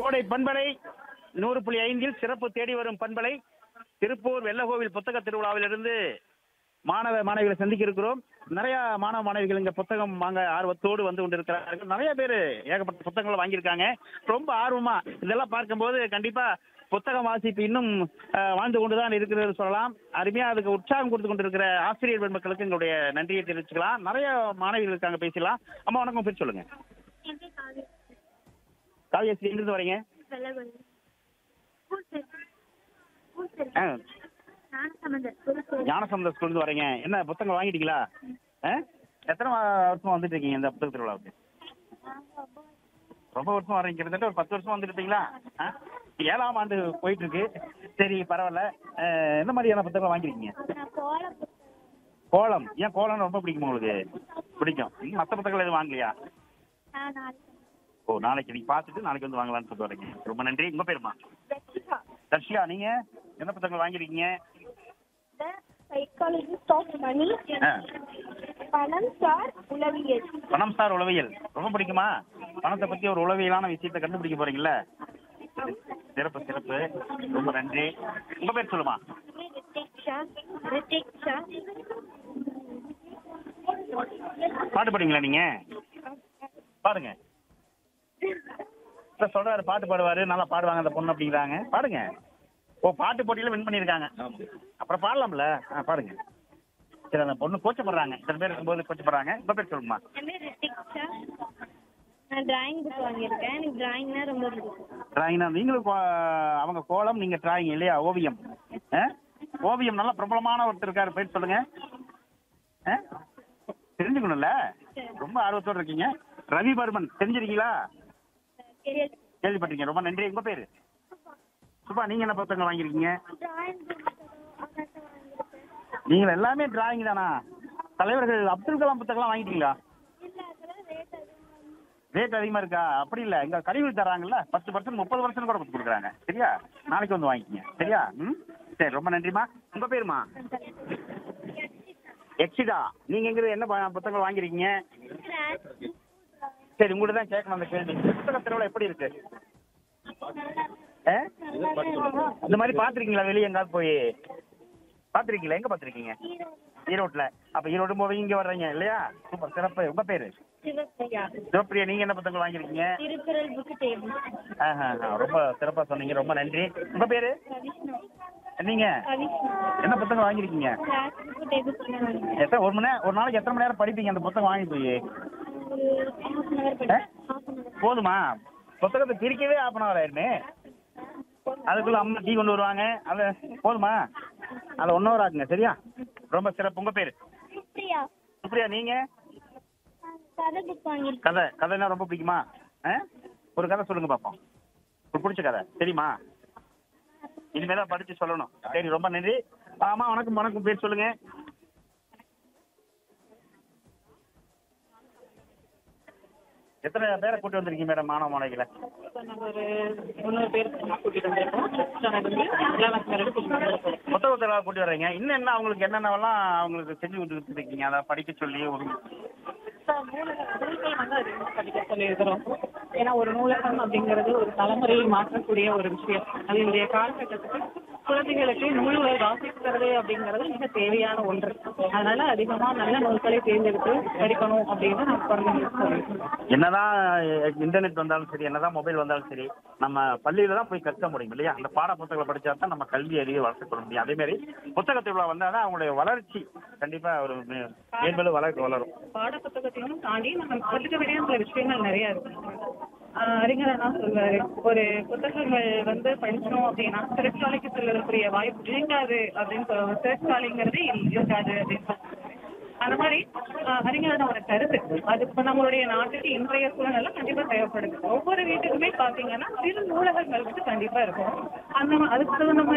கோடை பண்பலை நூறு புள்ளி ஐந்தில் சிறப்பு தேடி வரும் பண்பலை திருப்பூர் வெள்ளகோவில் புத்தக திருவிழாவிலிருந்து மாணவ மாணவிகளை சந்திக்க இருக்கிறோம் நிறைய மாணவ மாணவிகள் இங்க புத்தகம் வாங்க ஆர்வத்தோடு வந்து கொண்டிருக்கிறார்கள் நிறைய பேர் ஏகப்பட்ட புத்தகங்களை வாங்கியிருக்காங்க ரொம்ப ஆர்வமா இதெல்லாம் பார்க்கும்போது கண்டிப்பா புத்தகம் வாசிப்பு இன்னும் அஹ், வாழ்ந்து கொண்டுதான் இருக்கிறது சொல்லலாம் அருமையா அதுக்கு உற்சாகம் கொடுத்து கொண்டிருக்கிற ஆசிரியர் பெருமக்களுக்கு எங்களுடைய நன்றியை தெரிவிச்சுக்கலாம் நிறைய மாணவிகள் இருக்காங்க பேசலாம் அம்மா வணக்கம் பேர் சொல்லுங்க என் பேர் காவியா காவியஸ்ரீ எங்கிருந்து வரீங்க வெள்ளகொல்லி ஸ்கூல் பேர் ஸ்கூல் பேர் ஆ, ஞானசம்பந்தர் ஸ்கூல் பேர் ஞானசமுதர் ஸ்கூல்லேருந்து வரீங்க என்ன புத்தகம் வாங்கிட்டீங்களா ஆ? எத்தனை வா- வருஷமா வந்துட்டு இருக்கீங்க இந்த புத்தக திருவிழாவுக்கு ரொம்ப வருஷம் வரீங்க கிட்டத்தட்ட ஒரு பத்து வருஷம் வந்துருப்பீங்களா ஆ? ஏழாம் ஆண்டு போயிட்டு இருக்கு சரி பரவாயில்ல ஆ, என்ன மாதிரியான புத்தகம் வாங்கிருக்கீங்க நான் கோல கோலம் ஏன் கோலம் ரொம்ப பிடிக்குமா உங்களுக்கு பிடிக்கும் மற்ற புத்தகங்கள் எதுவும் வாங்கலையா நான் நாளைக்கு ஓ நாளைக்கு நீங்க பார்த்துட்டு நாளைக்கு வந்து வாங்கலாம்னு சொல்லிட்டு வரீங்க ரொம்ப நன்றி உங்க பேருமா தர்ஷியா நீங்க என்ன புத்தகங்கள் வாங்கிருக்கீங்க சைக்காலஜிஸ்ட் ஆஃப் மணி ஆ. பணம் சார் உளவியல் பணம் சார் உளவியல் ரொம்ப பிடிக்குமா பணத்தை பத்தி ஒரு உளவியலான விஷயத்தை கண்டுபிடிக்க போறீங்கல்ல சிறப்பு சிறப்பு ரொம்ப நன்றி உங்க பேர் சொல்லுமா ரித்திக்ஷா ரித்திக்ஷா பாட்டு பாடுவீங்களா நீங்க பாடுங்க இப்ப சொல்றாரு பாட்டு பாடுவாரு நல்லா பாடுவாங்க அந்த பொண்ணு அப்படிங்கிறாங்க பாடுங்க ஓ பாட்டு போட்டியில வின் பண்ணிருக்காங்க அப்புறம் பாடலாம்ல ஆ பாடுங்க சரி அந்த பொண்ணு கோச்சப்படுறாங்க சில பேர் இருக்கும்போது கோச்சப்படுறாங்க உங்க பேர் சொல்லுமா என் பேர் ரித்திக்ஷா நான் டிராயிங் புக் வாங்கியிருக்கேன் எனக்கு டிராயிங்னா ரொம்ப பிடிக்கும் டிராயிங்னா நீங்களும் கோ- அவங்க கோலம் நீங்க டிராயிங் இல்லையா ஓவியம் ஆ? ஓவியம் நல்ல பிரபலமான ஒருத்தர் இருக்காரு பேர் சொல்லுங்க ஆ? தெரிஞ்சுக்கணும்ல ரொம்ப ஆர்வத்தோட இருக்கீங்க ரவி பர்மன் தெரிஞ்சிருக்கீங்களா கேள்வி- கேள்விப்பட்டிருக்கீங்க ரொம்ப நன்றி உங்க பேரு சுபா நீங்க என்ன புத்தகம் வாங்கியிருக்கீங்க டிராயிங் புக் வாங்கியிருக்கேன் நீங்க எல்லாமே டிராயிங் தானா தலைவர்கள் அப்துல் கலாம் புத்தகம்லாம் வாங்கிட்டீங்களா இல்லை அதெல்லாம் ரேட் அதிகமாக ரேட் அதிகமா இருக்கா அப்படி இல்ல இங்க கழிவு தராங்கல்ல பத்து பர்சன்ட் முப்பது பர்சன்ட் கூட கொடுத்து கொடுக்குறாங்க சரியா நாளைக்கு வந்து வாங்கிக்கங்க சரியா ம் சரி ரொம்ப நன்றிம்மா உங்க பேருமா எக்ஸிடா நீங்க எங்க என்ன ப- புத்தகங்கள் வாங்கிருக்கீங்க சரி உங்கள்ட்ட தான் கேட்கணும் அந்த கேள்வி புத்தக திருவிழா எப்படி இருக்கு ஆ? இந்த மாதிரி பாத்திருக்கீங்களா வெளியே எங்காவது போய் பாத்திருக்கீங்களா எங்க பாத்திருக்கீங்க ஈரோட்ல அப்ப ஈரோடு போய் இங்க வர்றீங்க இல்லையா சூப்பர் சிறப்பு உங்க பேரு சிவப்பிரியா சிவப்பிரியா நீங்க என்ன புத்தகங்கள் வாங்கிருக்கீங்க திருக்குறள் புக் டேபிள் ஆஹா, ஆஹா, ரொம்ப சிறப்பா சொன்னீங்க ரொம்ப நன்றி உங்க பேரு கவிஷ்ணு நீங்க கவிஷ்ணு என்ன புத்தகம் வாங்கிருக்கீங்க கிளாஸ் புக் டேபிள் பண்ணுவாங்க எத்தனை ஒரு மணி நேரம் ஒரு நாளைக்கு எத்தனை மணி நேரம் படிப்பீங்க அந்த புத்தகம் வாங்கி போய் ஒரு ஹாஃப் அன் ஹவர் படிப்பேன் ஹாஃப் அன் ஹவர் போதுமா புத்தகத்தை பிரிக்கவே ஆஃப் அன் ஹவர் ஆயிருமே அதுக்குள்ள அம்மா டீ கொண்டு வருவாங்க அது போதுமா அதை ஒன் ஹவர் ஆகுங்க சரியா ரொம்ப சிறப்பு உங்க பேரு பிரியா சுப்ரியா நீங்க கதை புக் வாங்கியிருக்கேன் கதை கதைன்னா ரொம்ப பிடிக்குமா ஆ? ஒரு கதை சொல்லுங்க பாப்போம் ஒரு பிடிச்ச கதை தெரியுமா இனிமேல் தான் படிச்சு சொல்லணும் சரி ரொம்ப நன்றி ஆமா வணக்கம் வணக்கம் பேர் சொல்லுங்க எத்தனை பேரை கூட்டி வந்திருக்கீங்க மேடம் மாணவ மாணவிகளை நாங்கள் ஒரு முந்நூறு பேர் கூட்டிட்டு வந்திருக்கோம் ஸ்டாண்டர்ட் லெவன்த் வரைக்கும் கூட்டிட்டு வந்திருக்கோம் புத்தகத்தில் கூட்டி வர்றீங்க இன்னும் என்ன அவங்களுக்கு என்னென்னவெல்லாம் அவங்களுக்கு செஞ்சு கொடுத்துட்டு இருக்கீங்க அதை படிக்க சொல்லி ஒரு சார் நூலகம் நூல்கள் வந்து அதிகமாக படிக்க சொல்லியிருக்கிறோம் ஏன்னா ஒரு நூலகம் அப்படிங்கிறது ஒரு தலைமுறையை மாற்றக்கூடிய ஒரு விஷயம் அது இன்றைய காலகட்டத்துக்கு குழந்தைகளுக்கு நூல்கள் வாசிக்கிறது அப்படிங்கிறது மிக தேவையான ஒன்று அதனால அதிகமாக நல்ல நூல்களை தேர்ந்தெடுத்து படிக்கணும் அப்படின்னு நான் குழந்தைங்களுக்கு சொல்லியிருக்கோம் என்னதான் இன்டர்நெட் வந்தாலும் சரி என்னதான் மொபைல் வந்தாலும் சரி நம்ம பள்ளியில தான் போய் கற்க முடியும் இல்லையா அந்த பாட புத்தகங்களை படிச்சா தான் நம்ம கல்வி அறிவை வளர்த்துக்க முடியும் அதே மாதிரி புத்தக திருவிழா வந்தால் தான் அவங்களுடைய வளர்ச்சி கண்டிப்பா ஒரு மே- மேன்மேலும் வளர்ச்சி வளரும் பாட புத்தகத்தையும் தாண்டி நம்ம கற்றுக்க வேண்டிய சில விஷயங்கள் நிறைய இருக்கு ஆஹ் அறிஞர் அண்ணா சொல்வாரு ஒரு புத்தகங்கள் வந்து படிச்சோம் அப்படின்னா சிறைச்சாலைக்கு செல்லக்கூடிய வாய்ப்பு இருக்காது அப்படின்னு சொல்லுவாங்க சிறைச்சாலைங்கிறதே இல்- இருக்காது அப்படின்னு சொல்லுவாங்க. அந்த மாதிரி ஆஹ் அறிஞரோட ஒரு கருத்து அது இப்ப நம்மளுடைய நாட்டுக்கு இன்றைய சூழ்நிலை கண்டிப்பா தேவைப்படுது ஒவ்வொரு வீட்டுக்குமே பாத்தீங்கன்னா சிறு நூலகங்கள் வந்து கண்டிப்பா இருக்கும் அந்த மா- அதுக்கு தகுந்த மாதிரி